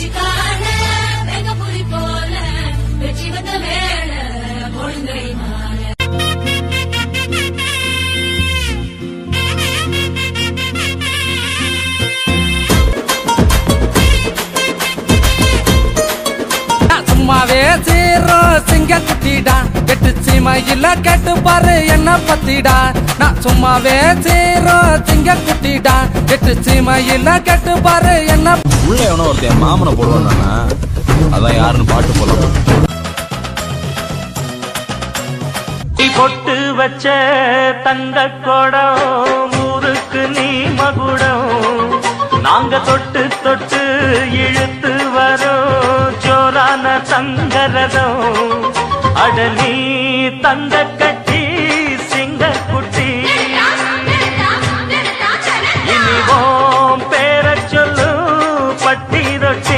காட்சி காண வெங்க புலி போல வெற்றி வந்த வேள ஒழுங்கை மாற நான் சும்மாவே சீரோ சிங்க குட்டிடா கெட்டு சீமையில கேட்டு பாரு என்ன பத்திடா நான் சும்மாவே சீரோ சிங்க குட்டிடா கெட்டு சீமையில கேட்டு பாரு என்ன உள்ள எவனோ ஒருத்தன் மாமனை போடுவான் அதான் யாருன்னு பாட்டு போலாம் நீ பொட்டு வச்ச தங்க குடம் ஊருக்கு நீ மகுடம் நாங்க தொட்டு தொட்டு இழுத்து வரோம் ஜோரான தங்கரதம் அட நீ தங்க கட்டி சிங்க குட்டி இனிவோம் பேர சொல்லு பட்டி ரொட்டி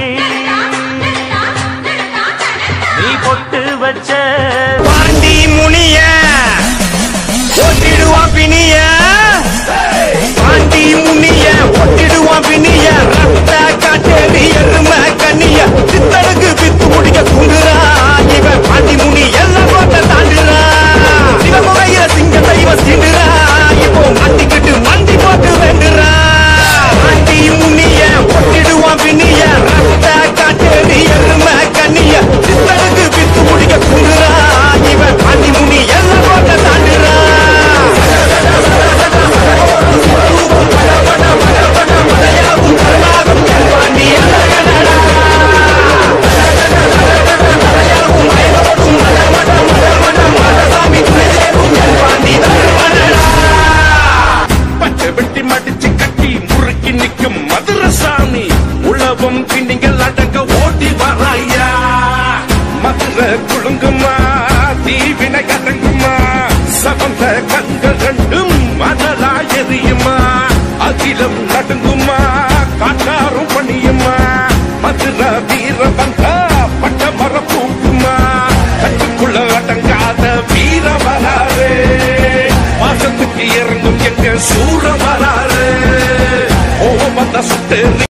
நீ பொட்டு வச்ச பாண்டி முனிய ஒட்டிடுவான் பிணிய பாண்டி முனிய ஒட்டிடுவான் பிணிய ரத்த காட்டேரி எருமை கண்ணிய சித்தனுக்கு வித்து முடிக்க தூங்குறா இவன் பாண்டி முனி எல்லாம் கோட்டை தாண்டுறா சிவமுகையில சிங்க தெய்வ சீண்டுறா இப்போ மண்டிக்கிட்டு மண்டி போட்டு வேண்டுறா பாண்டி முனிய ஒட்டிடுவான் பிணிய ரத்த காட்டேரி எருமை கண்ணிய சித்தனுக்கு வித்து முடிக்க தூங்குறா இவன் பாண்டி முனி எல்லாம் கோட்டை தாண்டுறா பச்சை வெட்டி மடிச்சு கட்டி முறுக்கி நிக்கும் மதுரசாமி உழவும் கிண்டிங்கள் அடங்க ஓடி வராயா மதுரை குழுங்குமா தீவினை அடங்குமா சவந்த கண்கள் ரெண்டும் மதலா எரியுமா அகிலம் நடுங்குமா காட்டாரும் பணியுமா மதுரை வீர வந்தா பட்ட மர பூக்குமா கட்டுக்குள்ள அடங்காத வீர வராரே வாசத்துக்கு இறங்கும் எங்க சூர வராரு ஓ வந்த சுட்டு